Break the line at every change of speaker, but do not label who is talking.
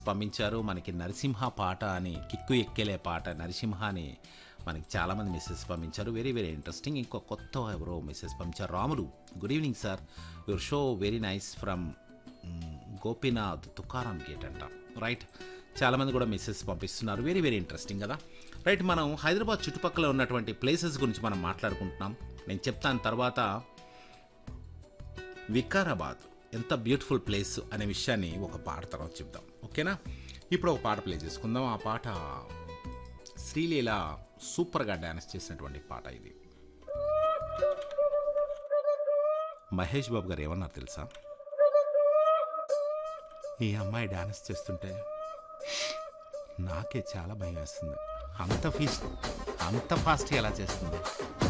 పంపించారు మనకి నరసింహ పాట అని కిక్కు ఎక్కేలే పాట నరసింహ అని మనకి చాలామంది మెసేజ్ పంపించారు వెరీ వెరీ ఇంట్రెస్టింగ్ ఇంకో కొత్త ఎవరో మెసేజ్ పంపించారు Ramulu good evening sir your show very nice from Gopinath Tukaram gate అంట రైట్ చాలామంది కూడా మెసేజ్ పంపిస్తున్నారు వెరీ వెరీ ఇంట్రెస్టింగ్ కదా రైట్ మనం హైదరాబాద్ చుట్టుపక్కల ఉన్నటువంటి ప్లేసెస్ గురించి మనం మాట్లాడుకుంటున్నాం నేను చెప్తాను తర్వాత వికారాబాద్ ఎంత బ్యూటిఫుల్ ప్లేస్ అనే విషయాన్ని ఒక పాట తర్వాత చెప్దాం ఓకేనా ఇప్పుడు ఒక పాట ప్లే చేసుకుందాం ఆ పాట శ్రీలీల సూపర్గా డ్యాన్స్ చేసినటువంటి పాట ఇది మహేష్ బాబు గారు ఏమన్నారు తెలుసా ఈ అమ్మాయి డ్యాన్స్ చేస్తుంటే నాకే చాలా భయం వేస్తుంది అంత ఫీస్ట్ అంత ఫాస్ట్ ఎలా చేస్తుంది